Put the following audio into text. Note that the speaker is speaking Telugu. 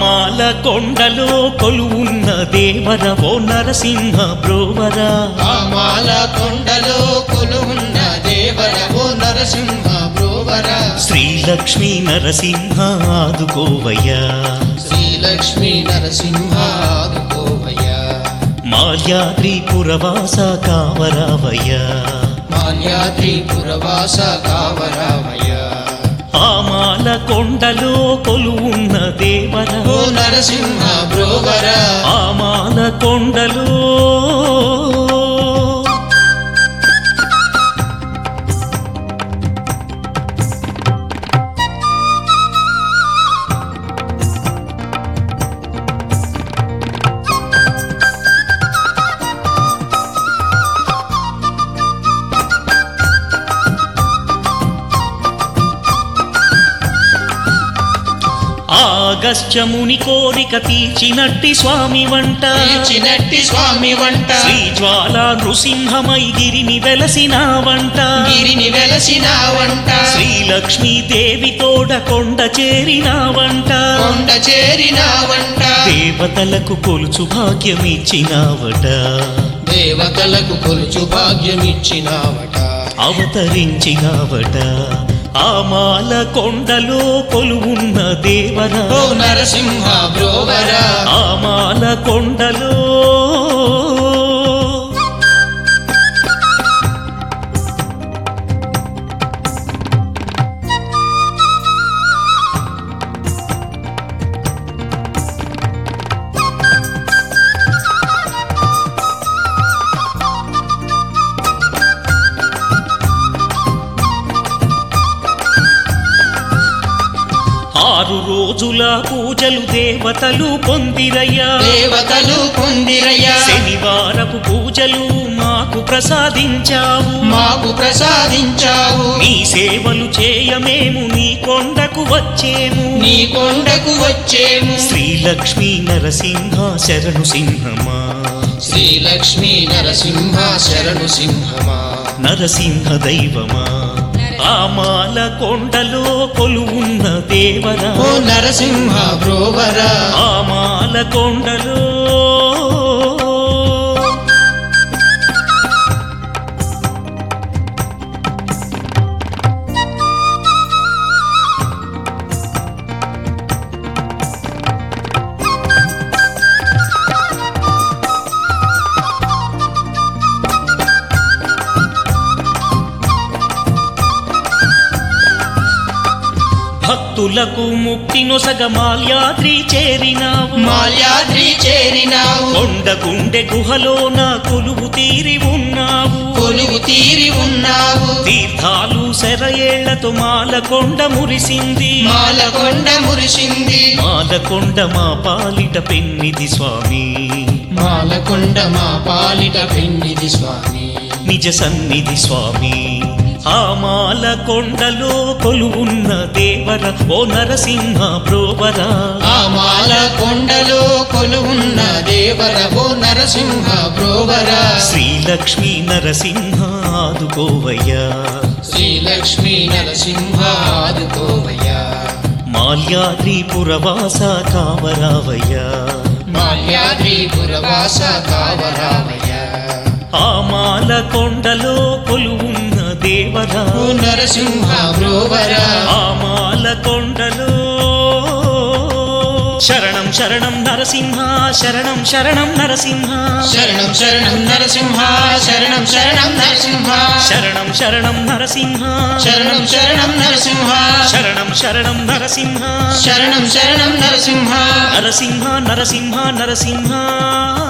ఆమాల కొండలో కొలువున్న దేవర ఓ నరసింహ బ్రోవరా ఆమాల కొండలో కొలువున్న దేవర ఓ నరసింహ బ్రోవర శ్రీలక్ష్మీ నరసింహ ఆదుకోవయ్యా శ్రీలక్ష్మీ నరసింహ ఆదుకోవయ్య మాల్యాద్రి పురవాస కావరావయ్యా మాల్యాద్రి పురవాస కావరామయ్య ఆమాల కొండలో కొలువున్న దేవర ఓ నరసింహ బ్రోవర ఆమాల కొండలో ఆగస్త్యముని కోరిక తీర్చినట్టి స్వామి వంట తీర్చినట్టి స్వామి వంట శ్రీ జ్వాల నృసింహమై గిరిని వెలసిన వంట గిరిని వెలసిన వంట శ్రీలక్ష్మీ దేవి తోడ కొండ చేరిన వంట కొండ చేరిన వంట దేవతలకు కొలుచు భాగ్యమిచ్చినావట దేవతలకు కొలుచు భాగ్యమిచ్చినావట అవతరించినావట ఆమాల కొండలో కొలువున్న దేవర ఓ నరసింహ బ్రోవర ఆమాల కొండలో ఆరు రోజుల పూజలు దేవతలు పొందిరయ్యా దేవతలు పొందిరయ్య శనివారపు పూజలు మాకు ప్రసాదించావు మాకు ప్రసాదించావు నీ సేవలు చేయమేము నీ కొండకు వచ్చేము నీ కొండకు వచ్చేము శ్రీలక్ష్మీ నరసింహ శరణు సింహమా శ్రీలక్ష్మీ నరసింహ శరణు సింహమా నరసింహ దైవమా ఆమాల కొండలో కొలువున్న దేవరా ఓ నరసింహ బ్రోవర ఆమాల కొండలో భక్తులకు ముక్తి నొసగ మాల్యాద్రి చేరినావు మాల్యాద్రి చేరినావు కొండ గుండె గుహలో నా కొలువు తీరి ఉన్నావు కొలువు తీరి ఉన్నావు తీర్థాలు సెరయేళ్లతో మాల కొండ మురిసింది మాలకొండ మురిసింది మాలకొండ మా పాలిట పెన్నిది స్వామి మాలకొండ మా పాలిట పెన్నిది స్వామి నిజ సన్నిధి స్వామి ఆ మాల కొండలో కొలువున్న దేవర ఓ నరసింహ బ్రోవర ఆ మాల కొండలో కొలువున్న దేవర ఓ నరసింహ బ్రోవర శ్రీలక్ష్మీ నరసింహ ఆదుకోవయ్యా శ్రీలక్ష్మీ నరసింహ ఆదుకోవయ్యా మాల్యాద్రి పురవాస కావరావయ్యా మాల్యాద్రి పురవాస కావరామయ్య ఆ మాల కొండలో కొలువున్న దేవరా ఓ నరసింహ బ్రోవర ఆ మాల కొండలో శరణం శరణం నరసింహ శరణం శరణం నరసింహ శరణం శరణం నరసింహ శరణం శరణం నరసింహ శరణం శరణం నరసింహ శరణం శరణం నరసింహ శరణం శరణం నరసింహ శరణం శరణం నరసింహ నరసింహ నరసింహ నరసింహ